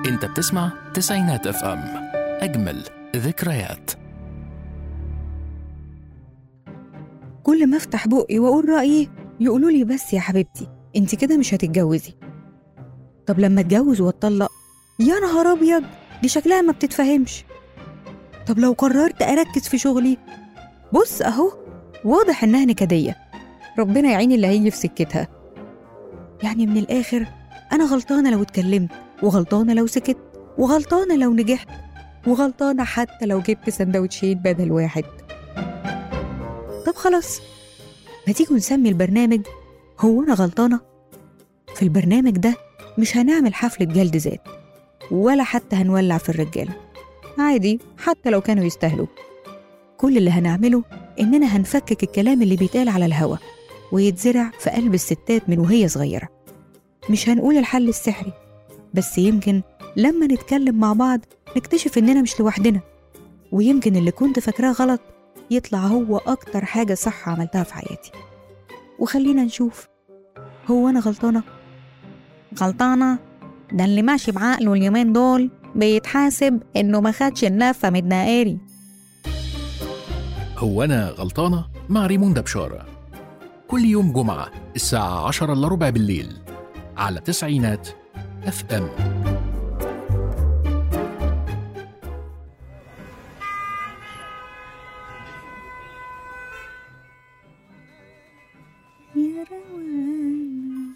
انت بتسمع تسعينات اف ام اجمل ذكريات كل ما افتح بقي واقول رايي يقولوا لي بس يا حبيبتي انت كده مش هتتجوزي طب لما اتجوز واتطلق يا نهار ابيض دي شكلها ما بتتفهمش طب لو قررت اركز في شغلي بص اهو واضح انها نكديه ربنا يعين اللي هيجي في سكتها يعني من الاخر انا غلطانه لو اتكلمت وغلطانه لو سكت وغلطانه لو نجحت وغلطانه حتى لو جبت سندوتشين بدل واحد طب خلاص ما تيجوا نسمي البرنامج هو أنا غلطانة؟ في البرنامج ده مش هنعمل حفلة جلد ذات ولا حتى هنولع في الرجالة عادي حتى لو كانوا يستاهلوا كل اللي هنعمله إننا هنفكك الكلام اللي بيتقال على الهوا ويتزرع في قلب الستات من وهي صغيرة مش هنقول الحل السحري بس يمكن لما نتكلم مع بعض نكتشف إننا مش لوحدنا ويمكن اللي كنت فاكراه غلط يطلع هو أكتر حاجة صح عملتها في حياتي وخلينا نشوف هو أنا غلطانة؟ غلطانة؟ ده اللي ماشي بعقله اليومين دول بيتحاسب إنه ما خدش النفة من الدائري هو انا غلطانه مع ريموندا بشاره كل يوم جمعه الساعه 10 الا ربع بالليل على تسعينات اف ام يا روان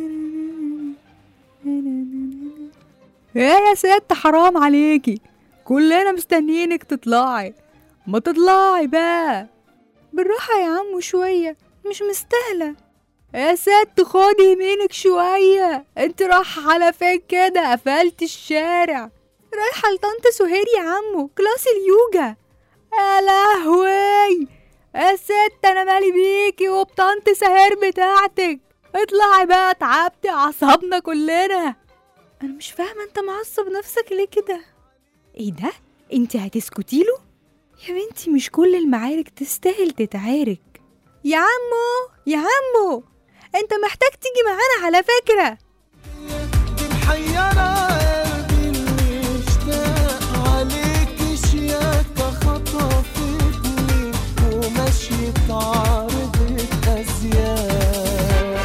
ايه يا ست حرام عليكي كلنا مستنيينك تطلعي ما تطلعي بقى بالراحة يا عمو شوية مش مستاهلة يا ست خدي يمينك شوية انت رايحة على فين كده قفلت الشارع رايحة لطنط سهير يا عمو كلاس اليوجا يا لهوي يا ست انا مالي بيكي وبطنط سهير بتاعتك اطلعي بقى تعبتي اعصابنا كلنا انا مش فاهمه انت معصب نفسك ليه كده ايه ده انت هتسكتي له يا بنتي مش كل المعارك تستاهل تتعارك يا عمو يا عمو انت محتاج تيجي معانا على فكره دي محيرة قلبي اللي اشتاق عليك شياكة خطفتني ومشيت عارضة أزياء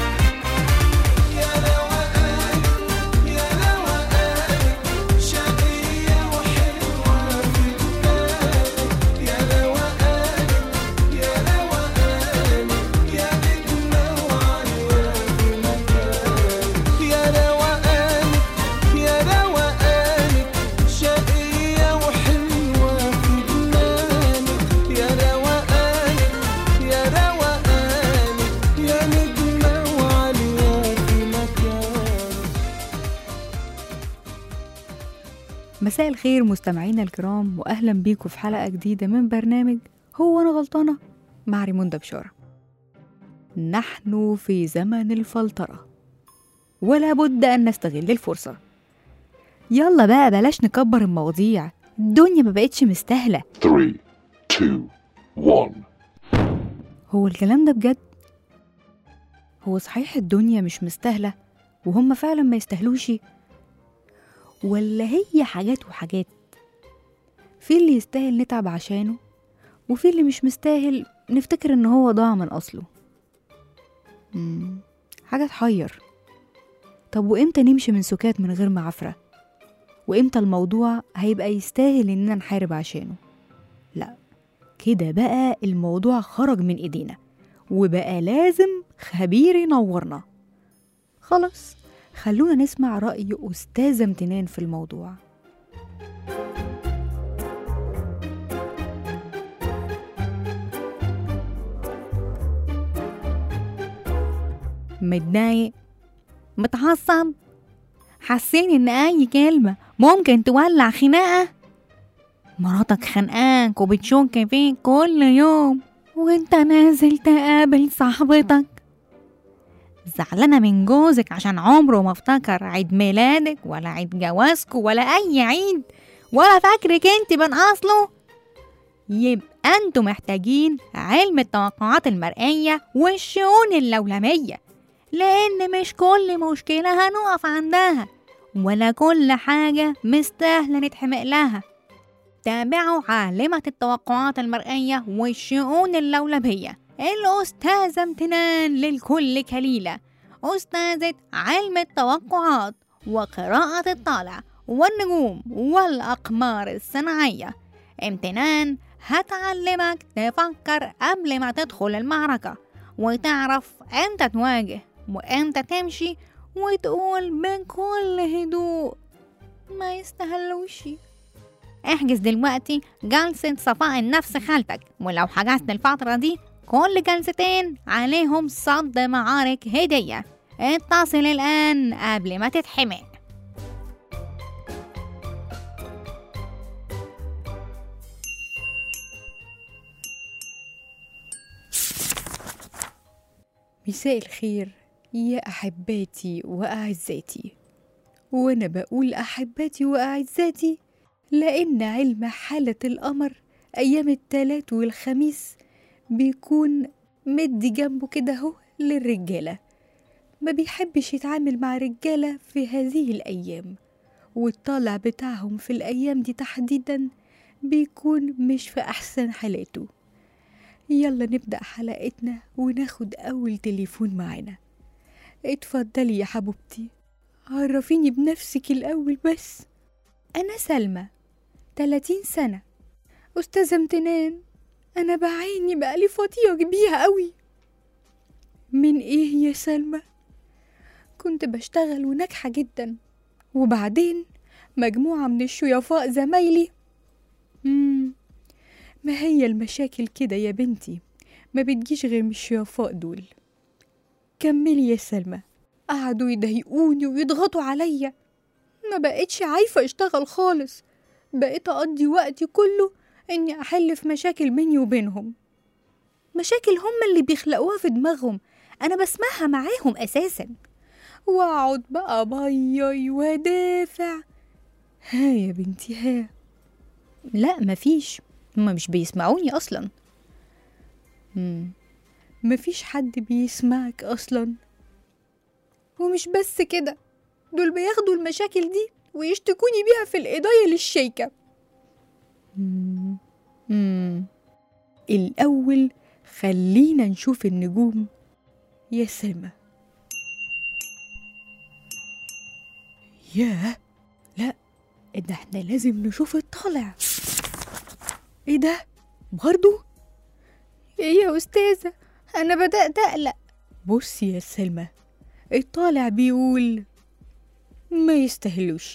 يا روقان يا روقان شقية وحلوة في دماغك يا روقان يا روقان يا نجمة وعليا في مكانك يا روقانك يا روقانك شقية وحلوة في دماغك يا روقانك يا روقانك يا نجمة وعليا في مكانك مساء الخير مستمعينا الكرام واهلا بيكم في حلقه جديده من برنامج هو انا غلطانه مع ريموندا بشاره نحن في زمن الفلتره ولا بد ان نستغل الفرصه يلا بقى بلاش نكبر المواضيع الدنيا ما بقتش مستاهله Three, two, one. هو الكلام ده بجد هو صحيح الدنيا مش مستاهله وهم فعلا ما يستاهلوش ولا هي حاجات وحاجات في اللي يستاهل نتعب عشانه وفي اللي مش مستاهل نفتكر ان هو ضاع من اصله مم. حاجة تحير طب وامتى نمشي من سكات من غير معافرة وامتى الموضوع هيبقى يستاهل اننا نحارب عشانه لا كده بقى الموضوع خرج من ايدينا وبقى لازم خبير ينورنا خلاص خلونا نسمع رأي أستاذة امتنان في الموضوع متضايق متعصب حاسين ان اي كلمة ممكن تولع خناقة مراتك خانقاك وبتشك فيك كل يوم وانت نازل تقابل صاحبتك زعلانة من جوزك عشان عمره ما افتكر عيد ميلادك ولا عيد جوازكوا ولا أي عيد ولا فاكرك انت من أصله يبقى انتوا محتاجين علم التوقعات المرئية والشؤون اللولبية لأن مش كل مشكلة هنقف عندها ولا كل حاجة مستاهلة نتحمق لها تابعوا عالمة التوقعات المرئية والشؤون اللولبية الأستاذة امتنان للكل كليلة أستاذة علم التوقعات وقراءة الطالع والنجوم والأقمار الصناعية امتنان هتعلمك تفكر قبل ما تدخل المعركة وتعرف امتى تواجه وامتى تمشي وتقول بكل هدوء ما يستهلوش احجز دلوقتي جلسة صفاء النفس خالتك ولو حجزت الفترة دي كل جلستين عليهم صد معارك هدية اتصل الآن قبل ما تتحمق مساء الخير يا أحباتي وأعزاتي وأنا بقول أحباتي وأعزاتي لأن علم حالة القمر أيام التلات والخميس بيكون مدي جنبه كده هو للرجالة ما بيحبش يتعامل مع رجالة في هذه الأيام والطالع بتاعهم في الأيام دي تحديدا بيكون مش في أحسن حالاته يلا نبدأ حلقتنا وناخد أول تليفون معانا اتفضلي يا حبيبتي عرفيني بنفسك الأول بس أنا سلمى 30 سنة أستاذة امتنان أنا بعاني بقالي فترة كبيرة قوي من إيه يا سلمى؟ كنت بشتغل وناجحة جدا وبعدين مجموعة من الشيفاء زمايلي مم. ما هي المشاكل كده يا بنتي ما بتجيش غير من الشيفاء دول كملي يا سلمى قعدوا يضايقوني ويضغطوا عليا ما بقتش عارفة اشتغل خالص بقيت اقضي وقتي كله اني احل في مشاكل بيني وبينهم مشاكل هم اللي بيخلقوها في دماغهم انا بسمعها معاهم اساسا واقعد بقى بيي وادافع ها يا بنتي ها لا مفيش هما مش بيسمعوني اصلا مم. مفيش حد بيسمعك اصلا ومش بس كده دول بياخدوا المشاكل دي ويشتكوني بيها في القضايا للشيكة مم. مم. الأول خلينا نشوف النجوم يا سلمى ياه لا ده احنا لازم نشوف الطالع ايه ده برضو ايه يا استاذة انا بدأت اقلق بصي يا سلمى الطالع بيقول ما يستاهلوش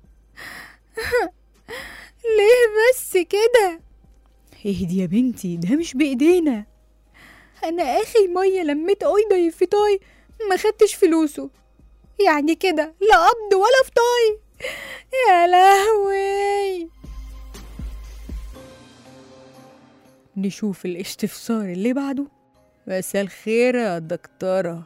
ليه بس كده اهدي يا بنتي ده مش بايدينا انا اخر ميه لميت ايضا يفتاي ما خدتش فلوسه يعني كده لا قبض ولا فطاي يا لهوي نشوف الاستفسار اللي بعده مساء الخير يا دكتورة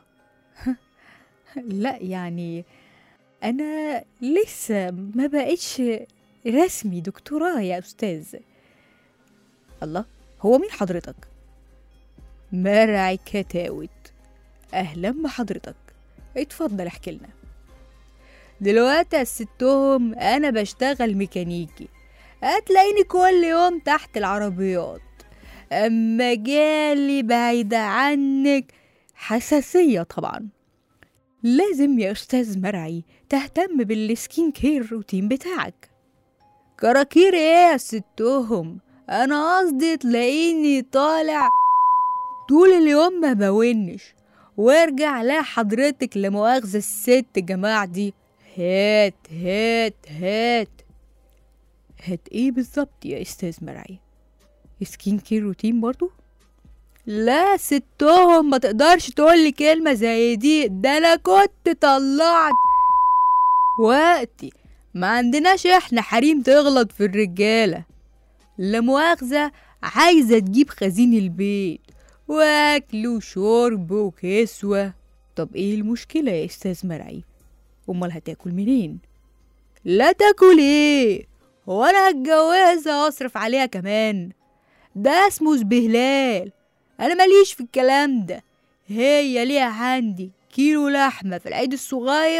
لا يعني أنا لسه ما بقتش رسمي دكتوراه يا أستاذ الله هو مين حضرتك؟ مرعي كتاوت أهلا بحضرتك اتفضل احكي لنا دلوقتي يا ستهم أنا بشتغل ميكانيكي هتلاقيني كل يوم تحت العربيات أما جالي بعيدة عنك حساسية طبعا لازم يا أستاذ مرعي تهتم بالسكين كير روتين بتاعك كراكير ايه يا ستهم انا قصدي تلاقيني طالع طول اليوم ما بونش وارجع لا حضرتك لمؤاخذة الست جماعة دي هات هات هات هات ايه بالظبط يا استاذ مرعي سكين كير روتين برضو لا ستهم ما تقدرش تقولي كلمة زي دي ده انا كنت طلعت وقتي ما عندناش احنا حريم تغلط في الرجالة لا مؤاخذة عايزة تجيب خزين البيت واكل وشرب وكسوة طب ايه المشكلة يا استاذ مرعي امال هتاكل منين لا تاكل ايه هو انا هتجوزها واصرف عليها كمان ده اسمه سبهلال انا ماليش في الكلام ده هي ليها عندي كيلو لحمة في العيد الصغير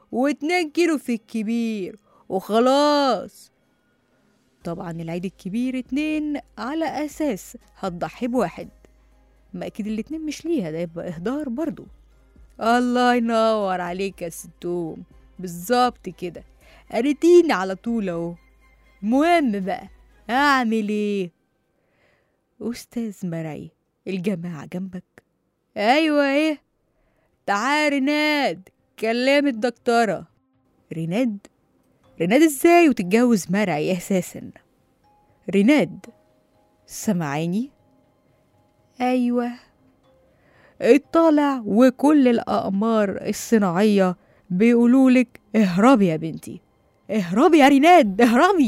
واتنين كيلو في الكبير وخلاص طبعا العيد الكبير اتنين على أساس هتضحي بواحد ما أكيد الاتنين مش ليها ده يبقى إهدار برضو الله ينور عليك يا ستوم بالظبط كده قريتيني على طول اهو المهم بقى اعمل ايه استاذ مرعي الجماعة جنبك ايوه ايه تعال ريناد كلم الدكتورة ريناد ريناد ازاي وتتجوز مرعي اساسا ريناد سمعاني ايوه اطلع وكل الاقمار الصناعيه بيقولولك اهربي يا بنتي اهربي يا ريناد اهربي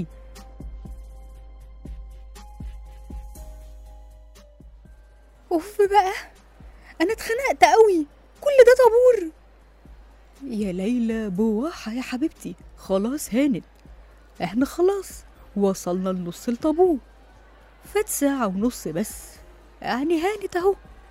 اوف بقى انا اتخنقت قوي كل ده طابور يا ليلى بواحة يا حبيبتي خلاص هانت احنا خلاص وصلنا لنص الطابور فات ساعة ونص بس يعني هانت اهو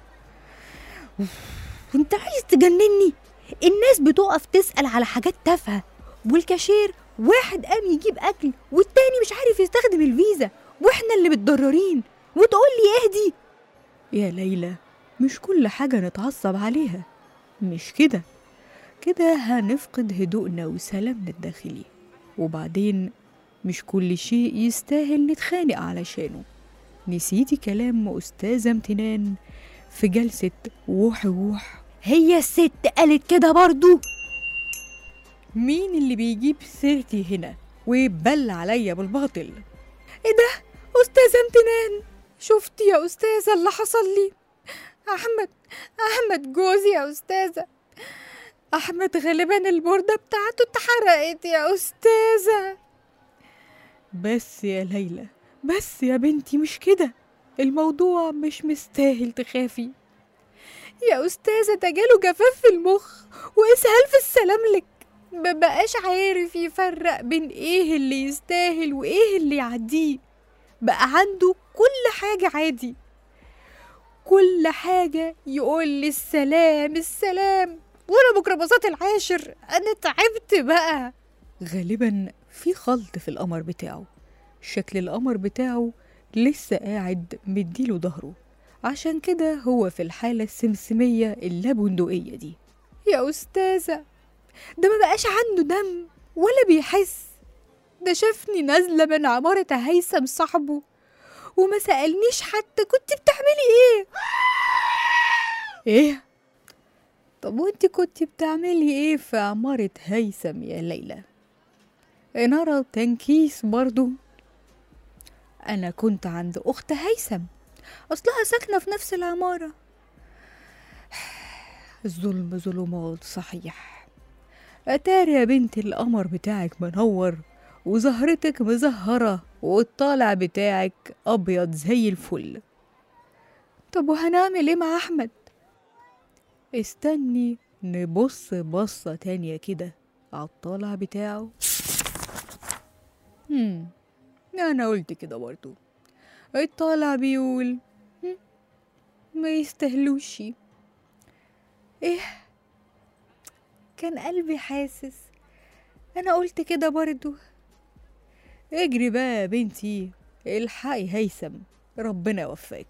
انت عايز تجنني الناس بتقف تسأل على حاجات تافهة والكاشير واحد قام يجيب أكل والتاني مش عارف يستخدم الفيزا واحنا اللي متضررين وتقول لي اهدي يا ليلى مش كل حاجة نتعصب عليها مش كده كده هنفقد هدوءنا وسلامنا الداخلي وبعدين مش كل شيء يستاهل نتخانق علشانه نسيتي كلام أستاذة امتنان في جلسة ووح ووح هي الست قالت كده برضو مين اللي بيجيب سيرتي هنا ويبل عليا بالباطل ايه ده استاذة امتنان شفتي يا استاذة اللي حصل لي احمد احمد جوزي يا استاذة احمد غالبا البوردة بتاعته اتحرقت يا استاذة بس يا ليلى بس يا بنتي مش كده الموضوع مش مستاهل تخافي يا أستاذة ده جاله جفاف في المخ وإسهال في السلاملك مبقاش عارف يفرق بين إيه اللي يستاهل وإيه اللي يعديه بقى عنده كل حاجة عادي كل حاجة يقول لي السلام السلام وأنا ميكروباصات العاشر أنا تعبت بقى غالبا في خلط في القمر بتاعه شكل القمر بتاعه لسه قاعد مديله ظهره عشان كده هو في الحالة السمسمية اللابندقية دي يا أستاذة ده ما بقاش عنده دم ولا بيحس ده شافني نازلة من عمارة هيثم صاحبه وما سألنيش حتى كنت بتعملي ايه ايه طب وانت كنت بتعملي ايه في عمارة هيثم يا ليلى إنارة وتنكيس برضو أنا كنت عند أخت هيثم أصلها ساكنة في نفس العمارة الظلم ظلمات صحيح أتاري يا بنتي القمر بتاعك منور وزهرتك مزهرة والطالع بتاعك أبيض زي الفل طب وهنعمل ايه مع أحمد؟ استني نبص بصة تانية كده عالطالع بتاعه هم أنا قلت كده برضو الطالع بيقول هم، ما يستهلوش ايه كان قلبي حاسس انا قلت كده برضو اجري بقى يا بنتي الحقي هيثم ربنا يوفقك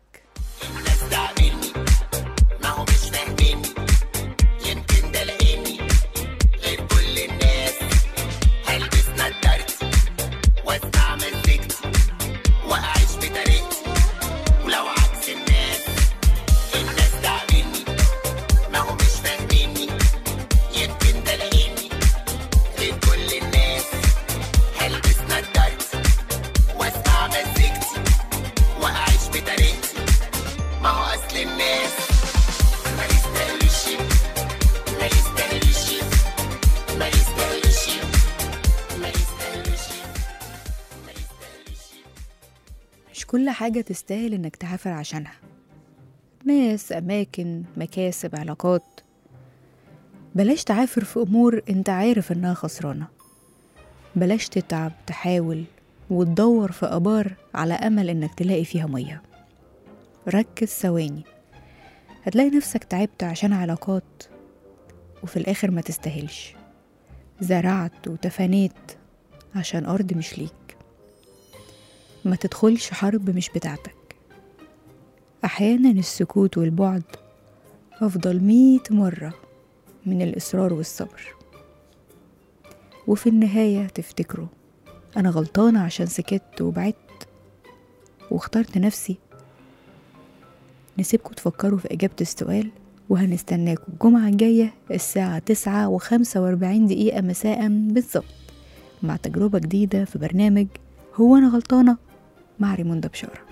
ما هو مش فاهميني يمكن ده لقيني غير كل الناس هلبس نضارتي واسمع مزيكتي واعيش بطريقتي ولو عكس الناس الناس تعبيني ما هو مش فاهميني يمكن ده لقيني غير كل الناس هلبس نضارتي واسمع مزيكتي واعيش بطريقتي ما هو اصل الناس ما يستاهلوش ما يستاهلوش ما يستاهلوش ما يستاهلوش ما يستاهلوش مش كل حاجة تستاهل إنك تعافر عشانها ناس أماكن مكاسب علاقات بلاش تعافر في أمور أنت عارف إنها خسرانة بلاش تتعب تحاول وتدور في آبار على أمل إنك تلاقي فيها مية ركز ثواني هتلاقي نفسك تعبت عشان علاقات وفي الآخر ما تستاهلش زرعت وتفانيت عشان أرض مش ليك ما تدخلش حرب مش بتاعتك أحيانا السكوت والبعد أفضل مية مرة من الإصرار والصبر وفي النهاية تفتكروا أنا غلطانة عشان سكت وبعدت واخترت نفسي نسيبكم تفكروا في إجابة السؤال وهنستناكم الجمعة الجاية الساعة تسعة وخمسة وأربعين دقيقة مساء بالظبط مع تجربة جديدة في برنامج هو أنا غلطانة مع ريموندا بشارة